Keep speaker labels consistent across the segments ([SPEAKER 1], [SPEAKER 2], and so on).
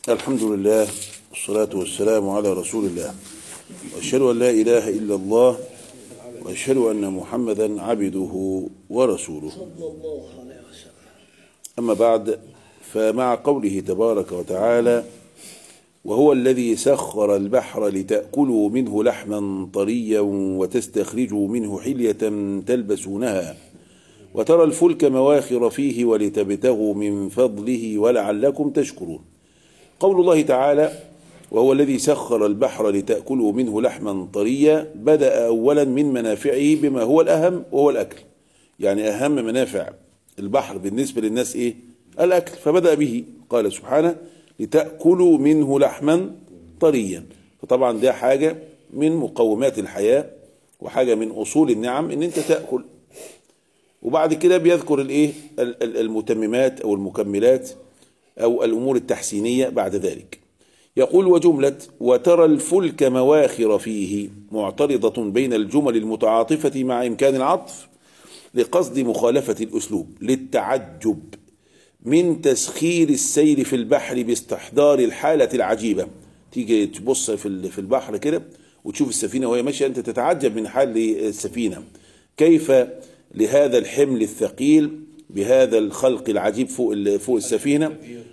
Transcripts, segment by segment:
[SPEAKER 1] الحمد لله والصلاة والسلام على رسول الله وأشهد أن لا إله إلا الله وأشهد أن محمدا عبده ورسوله أما بعد فمع قوله تبارك وتعالى وهو الذي سخر البحر لتأكلوا منه لحما طريا وتستخرجوا منه حلية تلبسونها وترى الفلك مواخر فيه ولتبتغوا من فضله ولعلكم تشكرون قول الله تعالى وهو الذي سخر البحر لتأكلوا منه لحما طريا بدأ أولا من منافعه بما هو الأهم وهو الأكل يعني أهم منافع البحر بالنسبة للناس إيه الأكل فبدأ به قال سبحانه لتأكلوا منه لحما طريا فطبعا ده حاجة من مقومات الحياة وحاجة من أصول النعم إن أنت تأكل وبعد كده بيذكر الايه المتممات او المكملات او الامور التحسينيه بعد ذلك يقول وجمله وترى الفلك مواخر فيه معترضه بين الجمل المتعاطفه مع امكان العطف لقصد مخالفه الاسلوب للتعجب من تسخير السير في البحر باستحضار الحاله العجيبه تيجي تبص في في البحر كده وتشوف السفينه وهي ماشيه انت تتعجب من حال السفينه كيف لهذا الحمل الثقيل بهذا الخلق العجيب فوق فوق السفينه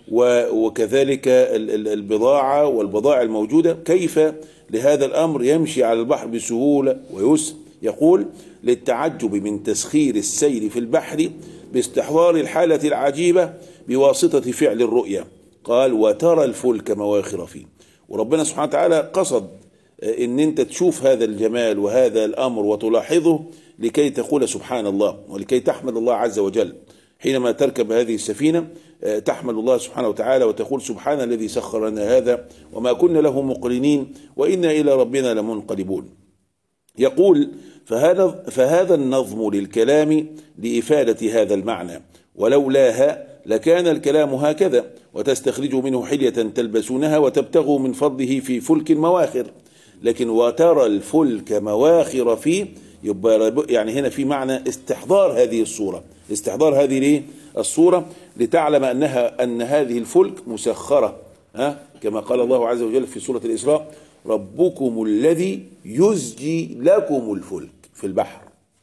[SPEAKER 1] وكذلك البضاعه والبضائع الموجوده كيف لهذا الامر يمشي على البحر بسهوله ويسر يقول للتعجب من تسخير السير في البحر باستحضار الحاله العجيبه بواسطه فعل الرؤيه قال وترى الفلك مواخر فيه وربنا سبحانه وتعالى قصد ان انت تشوف هذا الجمال وهذا الامر وتلاحظه لكي تقول سبحان الله ولكي تحمد الله عز وجل حينما تركب هذه السفينة تحمد الله سبحانه وتعالى وتقول سبحان الذي سخر لنا هذا وما كنا له مقرنين وإنا إلى ربنا لمنقلبون يقول فهذا, فهذا النظم للكلام لإفادة هذا المعنى ولولاها لكان الكلام هكذا وتستخرجوا منه حلية تلبسونها وتبتغوا من فضله في فلك مواخر لكن وترى الفلك مواخر فيه يبقى يعني هنا في معنى استحضار هذه الصورة استحضار هذه ليه الصورة لتعلم أنها أن هذه الفلك مسخرة ها كما قال الله عز وجل في سورة الإسراء ربكم الذي يزجي لكم الفلك في البحر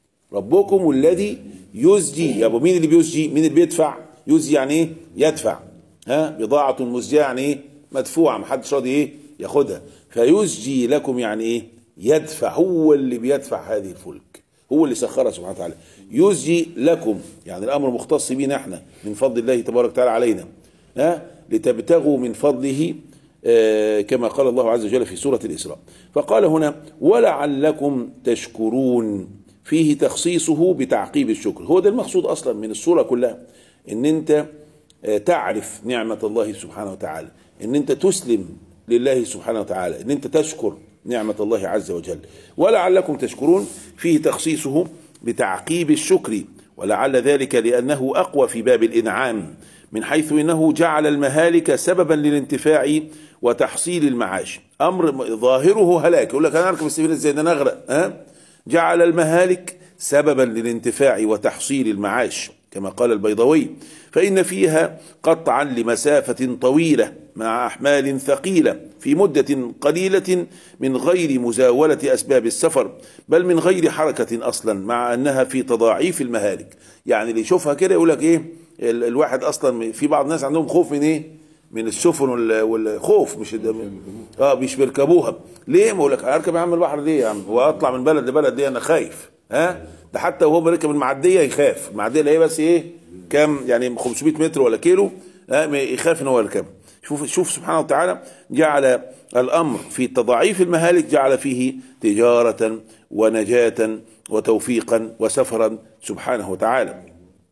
[SPEAKER 1] ربكم الذي يزجي يا ابو مين اللي بيزجي مين اللي بيدفع يزجي يعني ايه يدفع ها بضاعة مزجية يعني ايه مدفوعة محدش راضي ايه ياخدها فيزجي لكم يعني ايه يدفع هو اللي بيدفع هذه الفلك هو اللي سخرها سبحانه وتعالى يزجي لكم يعني الامر مختص بينا احنا من فضل الله تبارك وتعالى علينا ها لتبتغوا من فضله آه كما قال الله عز وجل في سورة الإسراء فقال هنا ولعلكم تشكرون فيه تخصيصه بتعقيب الشكر هو ده المقصود أصلا من السورة كلها ان انت آه تعرف نعمة الله سبحانه وتعالى ان انت تسلم لله سبحانه وتعالى ان انت تشكر نعمة الله عز وجل ولعلكم تشكرون فيه تخصيصه بتعقيب الشكر ولعل ذلك لأنه أقوى في باب الإنعام من حيث إنه جعل المهالك سببا للانتفاع وتحصيل المعاش أمر ظاهره هلاك يقول لك أنا أركب السفينة إزاي ده نغرق ها جعل المهالك سببا للانتفاع وتحصيل المعاش كما قال البيضوي فإن فيها قطعا لمسافة طويلة مع أحمال ثقيلة في مدة قليلة من غير مزاولة أسباب السفر بل من غير حركة أصلا مع أنها في تضاعيف المهالك يعني اللي يشوفها كده يقول لك إيه الواحد أصلا في بعض الناس عندهم خوف من إيه من السفن والخوف مش اه مش بيركبوها ليه ما اقول لك اركب يا عم البحر ليه يا عم واطلع من بلد لبلد ليه انا خايف ها ده حتى وهو بيركب المعديه يخاف المعديه اللي هي بس ايه كام يعني 500 متر ولا كيلو يخاف ان هو يركبها شوف شوف سبحانه وتعالى جعل الامر في تضاعيف المهالك جعل فيه تجاره ونجاه وتوفيقا وسفرا سبحانه وتعالى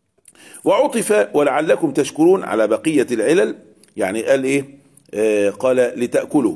[SPEAKER 1] وعطف ولعلكم تشكرون على بقيه العلل يعني قال ايه آه قال لتاكلوا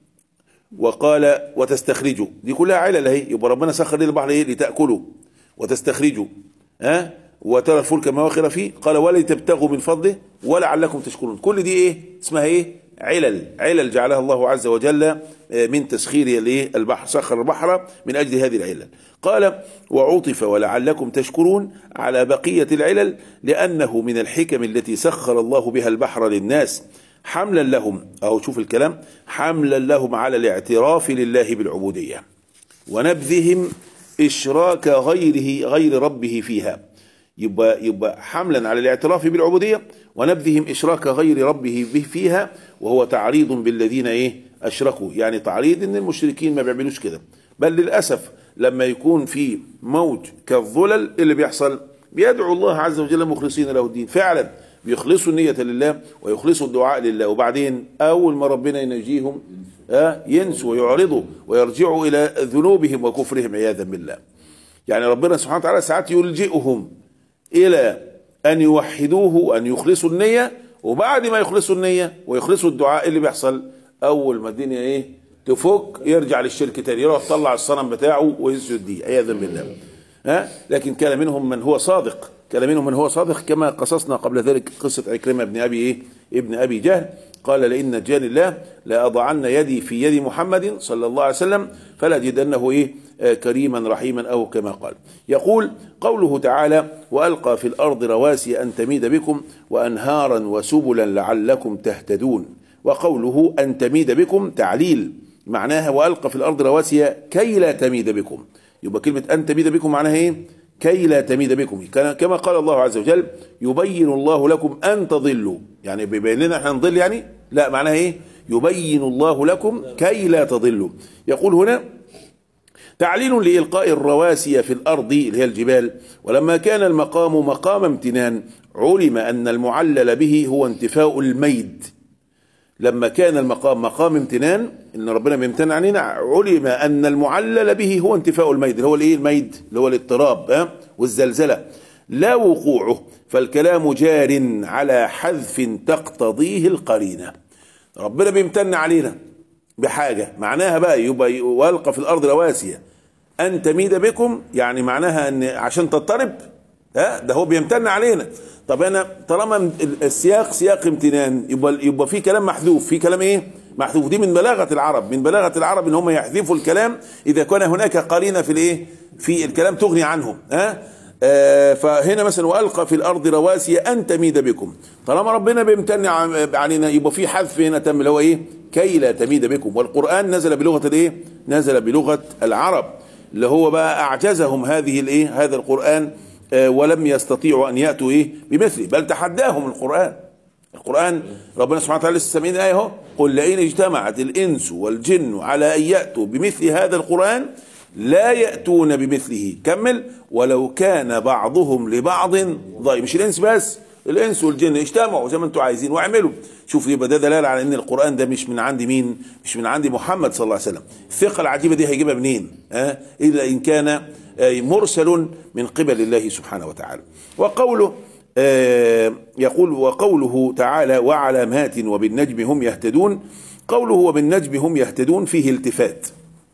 [SPEAKER 1] وقال وتستخرجوا دي كلها علل اهي يبقى ربنا سخر للبحر ايه لتاكلوا وتستخرجوا ها أه؟ وترى الفلك مواخر فيه قال ولتبتغوا من فضله ولعلكم تشكرون كل دي ايه اسمها ايه علل علل جعلها الله عز وجل من تسخير الايه البحر سخر البحر من اجل هذه العلل قال وعطف ولعلكم تشكرون على بقيه العلل لانه من الحكم التي سخر الله بها البحر للناس حملا لهم أهو شوف الكلام حملا لهم على الاعتراف لله بالعبودية ونبذهم إشراك غيره غير ربه فيها يبقى يبقى حملا على الاعتراف بالعبودية ونبذهم إشراك غير ربه به فيها وهو تعريض بالذين إيه أشركوا يعني تعريض إن المشركين ما بيعملوش كده بل للأسف لما يكون في موج كالظلل اللي بيحصل بيدعو الله عز وجل مخلصين له الدين فعلا بيخلصوا النية لله ويخلصوا الدعاء لله وبعدين أول ما ربنا ينجيهم آه ينسوا ويعرضوا ويرجعوا إلى ذنوبهم وكفرهم عياذا بالله يعني ربنا سبحانه وتعالى ساعات يلجئهم إلى أن يوحدوه وأن يخلصوا النية وبعد ما يخلصوا النية ويخلصوا الدعاء اللي بيحصل أول ما الدنيا إيه تفك يرجع للشرك تاني يروح يطلع الصنم بتاعه ويسجد دي عياذا بالله ها لكن كان منهم من هو صادق كان منهم من هو صادق كما قصصنا قبل ذلك قصة عكرمة ابن أبي إيه ابن أبي جهل قال لئن نجاني الله لأضعن يدي في يد محمد صلى الله عليه وسلم فلا جدنه إيه آه كريما رحيما أو كما قال يقول قوله تعالى وألقى في الأرض رواسي أن تميد بكم وأنهارا وسبلا لعلكم تهتدون وقوله أن تميد بكم تعليل معناها وألقى في الأرض رواسي كي لا تميد بكم يبقى كلمة أن تميد بكم معناها إيه كي لا تميد بكم كما قال الله عز وجل يبين الله لكم أن تضلوا يعني بيبين لنا احنا نضل يعني لا معناها ايه يبين الله لكم كي لا تضلوا يقول هنا تعليل لإلقاء الرواسي في الأرض اللي هي الجبال ولما كان المقام مقام امتنان علم أن المعلل به هو انتفاء الميد لما كان المقام مقام امتنان ان ربنا بيمتن علينا علم ان المعلل به هو انتفاء الميد اللي هو الايه الميد اللي هو الاضطراب ها والزلزله لا وقوعه فالكلام جار على حذف تقتضيه القرينه ربنا بيمتن علينا بحاجه معناها بقى يبقى والقى في الارض رواسي ان تميد بكم يعني معناها ان عشان تضطرب ها ده هو بيمتن علينا طب انا طالما السياق سياق امتنان يبقى يبقى في كلام محذوف في كلام ايه محذوف دي من بلاغه العرب من بلاغه العرب ان هم يحذفوا الكلام اذا كان هناك قرينه في الايه في الكلام تغني عنهم ها آه فهنا مثلا والقى في الارض رواسي ان تميد بكم طالما ربنا بيمتن علينا يبقى في حذف هنا تم اللي هو ايه كي لا تميد بكم والقران نزل بلغه الايه نزل بلغه العرب اللي هو بقى اعجزهم هذه الايه هذا القران ولم يستطيعوا ان ياتوا ايه بمثله بل تحداهم القران القران ربنا سبحانه وتعالى لسه سامعين ايه اهو قل لئن اجتمعت الانس والجن على ان ياتوا بمثل هذا القران لا ياتون بمثله كمل ولو كان بعضهم لبعض ضيق مش الانس بس الانس والجن اجتمعوا زي ما انتم عايزين واعملوا شوف يبقى ده دلاله على ان القران ده مش من عند مين مش من عند محمد صلى الله عليه وسلم الثقه العجيبه دي هيجيبها منين ها الا ان كان مرسل من قبل الله سبحانه وتعالى وقوله يقول وقوله تعالى وعلامات وبالنجم هم يهتدون قوله وبالنجم هم يهتدون فيه التفات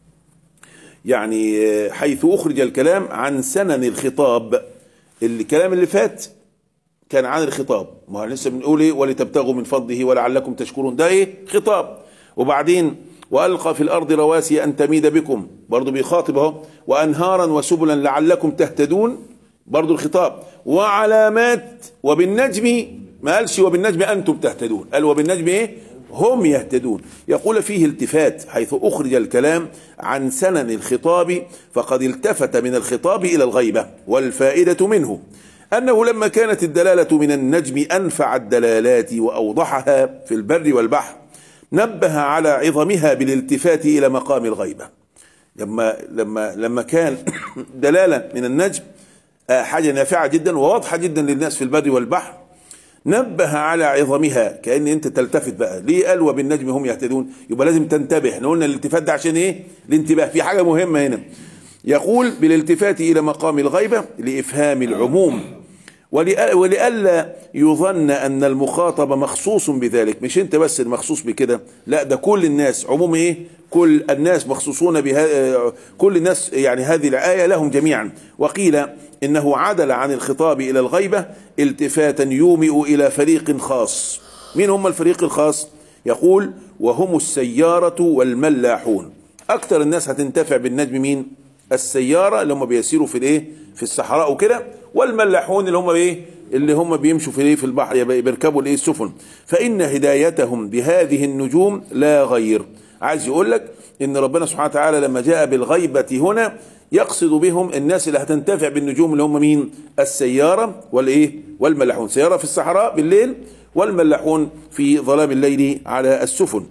[SPEAKER 1] يعني حيث أخرج الكلام عن سنن الخطاب الكلام اللي فات كان عن الخطاب ما لسه بنقول ايه ولتبتغوا من فضله ولعلكم تشكرون ده ايه خطاب وبعدين والقى في الارض رواسي ان تميد بكم برضه بيخاطب اهو وانهارا وسبلا لعلكم تهتدون برضه الخطاب وعلامات وبالنجم ما قالش وبالنجم انتم تهتدون قال وبالنجم ايه هم يهتدون يقول فيه التفات حيث اخرج الكلام عن سنن الخطاب فقد التفت من الخطاب الى الغيبه والفائده منه انه لما كانت الدلاله من النجم انفع الدلالات واوضحها في البر والبحر نبه على عظمها بالالتفات الى مقام الغيبه لما لما لما كان دلاله من النجم حاجه نافعه جدا وواضحه جدا للناس في البر والبحر نبه على عظمها كان انت تلتفت بقى ليه قال وبالنجم هم يهتدون يبقى لازم تنتبه احنا قلنا الالتفات ده عشان ايه الانتباه في حاجه مهمه هنا يقول بالالتفات الى مقام الغيبه لافهام العموم ولئلا يظن ان المخاطب مخصوص بذلك مش انت بس المخصوص بكده لا ده كل الناس عموم ايه كل الناس مخصوصون بها كل الناس يعني هذه الايه لهم جميعا وقيل انه عدل عن الخطاب الى الغيبه التفاتا يومئ الى فريق خاص مين هم الفريق الخاص يقول وهم السياره والملاحون اكثر الناس هتنتفع بالنجم مين السياره اللي هم بيسيروا في الايه في الصحراء وكده والملاحون اللي هم ايه اللي هم بيمشوا في في البحر يبقى بيركبوا الايه السفن فان هدايتهم بهذه النجوم لا غير عايز يقول لك ان ربنا سبحانه وتعالى لما جاء بالغيبه هنا يقصد بهم الناس اللي هتنتفع بالنجوم اللي هم مين السياره والايه والملاحون سياره في الصحراء بالليل والملاحون في ظلام الليل على السفن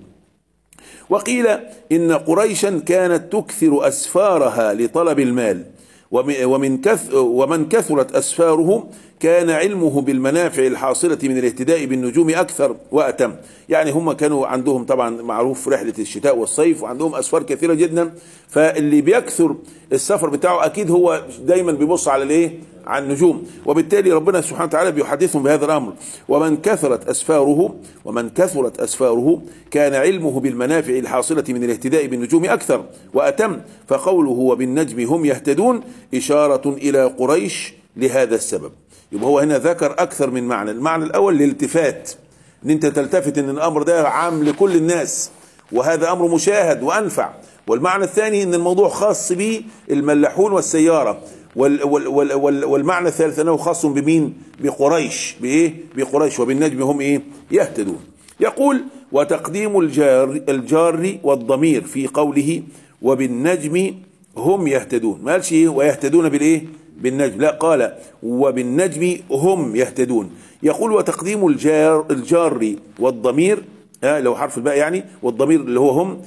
[SPEAKER 1] وقيل إن قريشا كانت تكثر أسفارها لطلب المال ومن كث ومن كثرت أسفاره كان علمه بالمنافع الحاصلة من الاهتداء بالنجوم أكثر وأتم يعني هم كانوا عندهم طبعا معروف رحلة الشتاء والصيف وعندهم أسفار كثيرة جدا فاللي بيكثر السفر بتاعه أكيد هو دايما بيبص على الإيه عن النجوم وبالتالي ربنا سبحانه وتعالى بيحدثهم بهذا الأمر ومن كثرت أسفاره ومن كثرت أسفاره كان علمه بالمنافع الحاصلة من الاهتداء بالنجوم أكثر وأتم فقوله وبالنجم هم يهتدون إشارة إلى قريش لهذا السبب يبقى هو هنا ذكر أكثر من معنى المعنى الأول الالتفات ان انت تلتفت ان الامر ده عام لكل الناس وهذا امر مشاهد وانفع والمعنى الثاني ان الموضوع خاص به الملاحون والسياره وال وال وال وال والمعنى الثالث انه خاص بمين بقريش بايه بقريش وبالنجم هم ايه يهتدون يقول وتقديم الجار الجار والضمير في قوله وبالنجم هم يهتدون ما قالش ايه ويهتدون بالايه بالنجم لا قال وبالنجم هم يهتدون يقول وتقديم الجار الجار والضمير آه لو حرف الباء يعني والضمير اللي هو هم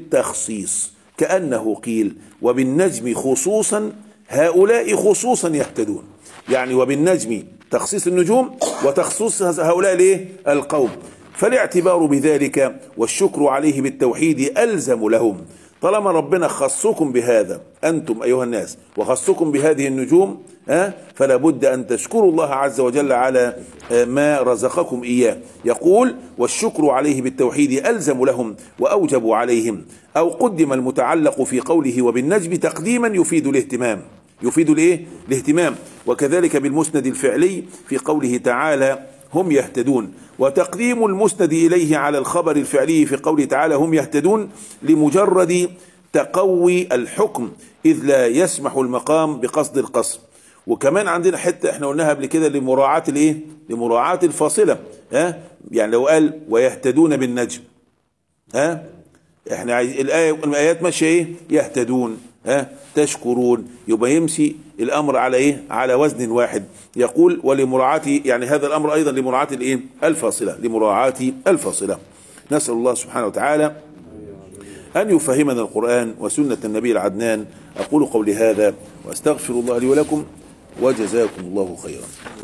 [SPEAKER 1] للتخصيص كأنه قيل وبالنجم خصوصا هؤلاء خصوصا يهتدون يعني وبالنجم تخصيص النجوم وتخصيص هؤلاء الايه القوم فالاعتبار بذلك والشكر عليه بالتوحيد ألزم لهم طالما ربنا خصكم بهذا أنتم أيها الناس وخصكم بهذه النجوم ها فلا بد أن تشكروا الله عز وجل على ما رزقكم إياه يقول والشكر عليه بالتوحيد ألزم لهم وأوجب عليهم أو قدم المتعلق في قوله وبالنجم تقديما يفيد الاهتمام يفيد الايه الاهتمام وكذلك بالمسند الفعلي في قوله تعالى هم يهتدون وتقديم المسند إليه على الخبر الفعلي في قوله تعالى هم يهتدون لمجرد تقوي الحكم إذ لا يسمح المقام بقصد القصر وكمان عندنا حتة احنا قلناها قبل كده لمراعاة الايه لمراعاة الفاصلة ها يعني لو قال ويهتدون بالنجم ها احنا عايز الآية الآيات ماشية ايه يهتدون ها تشكرون يبقى يمشي الامر على ايه على وزن واحد يقول ولمراعاة يعني هذا الامر ايضا لمراعاة الايه الفاصلة لمراعاة الفاصلة نسأل الله سبحانه وتعالى أن يفهمنا القرآن وسنة النبي العدنان أقول قولي هذا وأستغفر الله لي ولكم وجزاكم الله خيرا